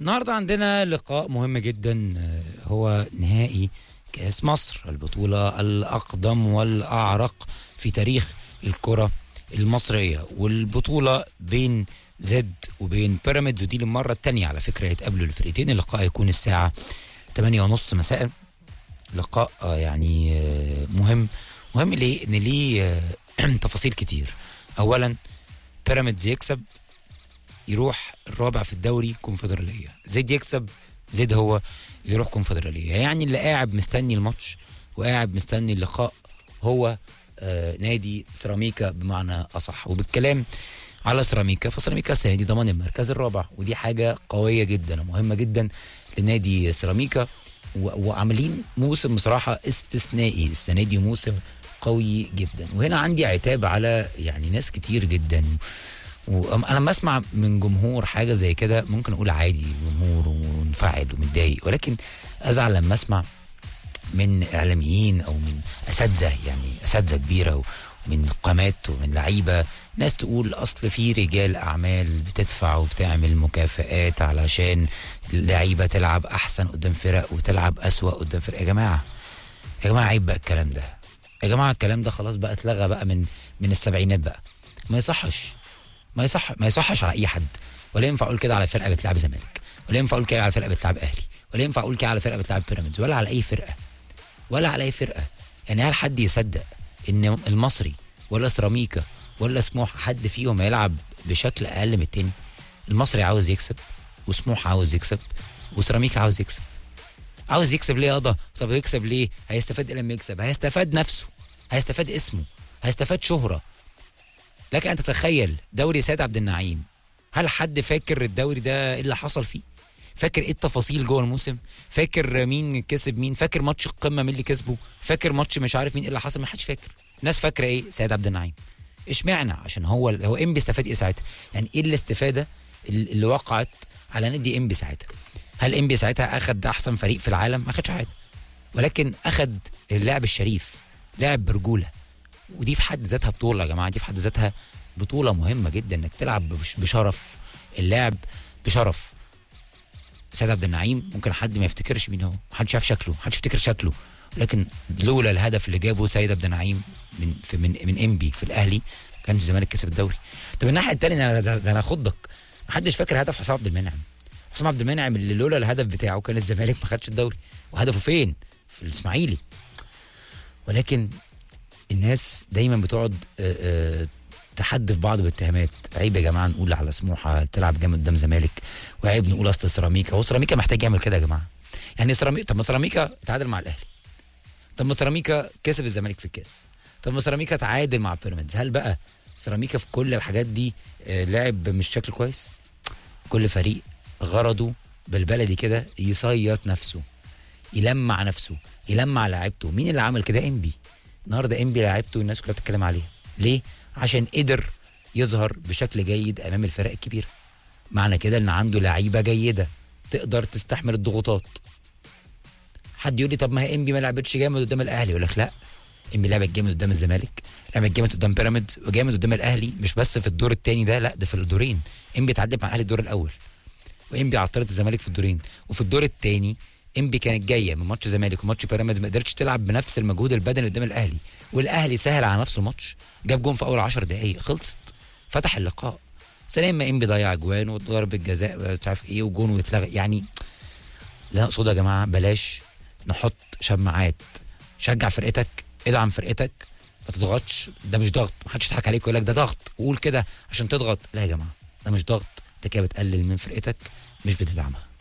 النهارده عندنا لقاء مهم جدا آه، هو نهائي كأس مصر البطولة الأقدم والأعرق في تاريخ الكرة المصرية والبطولة بين زد وبين بيراميدز ودي للمرة التانية على فكرة هيتقابلوا الفرقتين اللقاء هيكون الساعة 8 ونص مساء لقاء آه، يعني آه، مهم مهم ليه؟ إن ليه آه، تفاصيل كتير أولا بيراميدز يكسب يروح الرابع في الدوري كونفدراليه زيد يكسب زيد هو اللي يروح كونفدراليه يعني اللي قاعد مستني الماتش وقاعد مستني اللقاء هو آه نادي سيراميكا بمعنى اصح وبالكلام على سيراميكا فسيراميكا السنه دي ضمان المركز الرابع ودي حاجه قويه جدا ومهمه جدا لنادي سيراميكا و- وعاملين موسم بصراحه استثنائي السنه دي موسم قوي جدا وهنا عندي عتاب على يعني ناس كتير جدا وانا لما اسمع من جمهور حاجه زي كده ممكن اقول عادي جمهور ومنفعل ومتضايق ولكن ازعل لما اسمع من اعلاميين او من اساتذه يعني اساتذه كبيره ومن قامات ومن لعيبه ناس تقول اصل في رجال اعمال بتدفع وبتعمل مكافآت علشان اللعيبه تلعب احسن قدام فرق وتلعب اسوأ قدام فرق يا جماعه يا جماعه عيب بقى الكلام ده يا جماعه الكلام ده خلاص بقى اتلغى بقى من من السبعينات بقى ما يصحش ما يصح ما يصحش على اي حد ولا ينفع اقول كده على فرقه بتلعب زمالك ولا ينفع اقول كده على فرقه بتلعب اهلي ولا ينفع اقول كده على فرقه بتلعب بيراميدز ولا على اي فرقه ولا على اي فرقه يعني هل حد يصدق ان المصري ولا سيراميكا ولا سموحه حد فيهم هيلعب بشكل اقل من التاني المصري عاوز يكسب وسموحه عاوز يكسب وسيراميكا عاوز يكسب عاوز يكسب ليه ياضا طب يكسب ليه هيستفاد ايه لما يكسب هيستفاد نفسه هيستفاد اسمه هيستفاد شهره لك ان تتخيل دوري سيد عبد النعيم هل حد فاكر الدوري ده ايه اللي حصل فيه فاكر ايه التفاصيل جوه الموسم فاكر مين كسب مين فاكر ماتش القمه مين اللي كسبه فاكر ماتش مش عارف مين ايه اللي حصل ما حدش فاكر الناس فاكره ايه سيد عبد النعيم اشمعنى عشان هو هو ام بيستفاد ايه ساعتها يعني ايه الاستفاده اللي اللي وقعت على نادي ام بي ساعتها هل ام بي ساعتها اخد احسن فريق في العالم ما اخدش حاجه ولكن اخد اللعب الشريف لعب برجوله ودي في حد ذاتها بطوله يا جماعه دي في حد ذاتها بطوله مهمه جدا انك تلعب بش- بشرف اللعب بشرف سيد عبد النعيم ممكن حد ما يفتكرش مين هو محدش شاف شكله محدش يفتكر شكله لكن لولا الهدف اللي جابه سيد عبد النعيم من في من من انبي في الاهلي ما كانش الزمالك كسب الدوري طب الناحيه الثانيه انا ده ده انا خضك محدش فاكر هدف حسام عبد المنعم حسام عبد المنعم اللي لولا الهدف بتاعه كان الزمالك ما خدش الدوري وهدفه فين في الاسماعيلي ولكن الناس دايما بتقعد آه، آه، تحدف بعض بالاتهامات عيب يا جماعه نقول على سموحه تلعب جامد قدام زمالك وعيب نقول اصل سيراميكا هو سيراميكا محتاج يعمل كده يا جماعه يعني سيراميكا طب ما سيراميكا تعادل مع الاهلي طب ما سيراميكا كسب الزمالك في الكاس طب ما سيراميكا تعادل مع بيراميدز هل بقى سيراميكا في كل الحاجات دي آه، لعب مش شكل كويس كل فريق غرضه بالبلدي كده يصيط نفسه يلمع نفسه يلمع لعيبته مين اللي عمل كده انبي النهارده انبي لعيبته الناس كلها بتتكلم عليه ليه عشان قدر يظهر بشكل جيد امام الفرق الكبيره معنى كده ان عنده لعيبه جيده تقدر تستحمل الضغوطات حد يقول لي طب ما هي انبي ما لعبتش جامد قدام الاهلي يقول لك لا انبي لعبت جامد قدام الزمالك لعبت جامد قدام بيراميدز وجامد قدام الاهلي مش بس في الدور الثاني ده لا ده في الدورين انبي اتعدت مع الاهلي الدور الاول وانبي عطلت الزمالك في الدورين وفي الدور الثاني انبي كانت جايه من ماتش زمالك وماتش بيراميدز ما قدرتش تلعب بنفس المجهود البدني قدام الاهلي والاهلي سهل على نفس الماتش جاب جون في اول 10 دقائق خلصت فتح اللقاء سلام ما انبي ضيع جوان وضرب الجزاء مش عارف ايه وجون ويتلغى يعني لا اقصد يا جماعه بلاش نحط شماعات شجع فرقتك ادعم فرقتك ما تضغطش ده مش ضغط محدش يضحك عليك ويقول لك ده ضغط وقول كده عشان تضغط لا يا جماعه ده مش ضغط انت كده بتقلل من فرقتك مش بتدعمها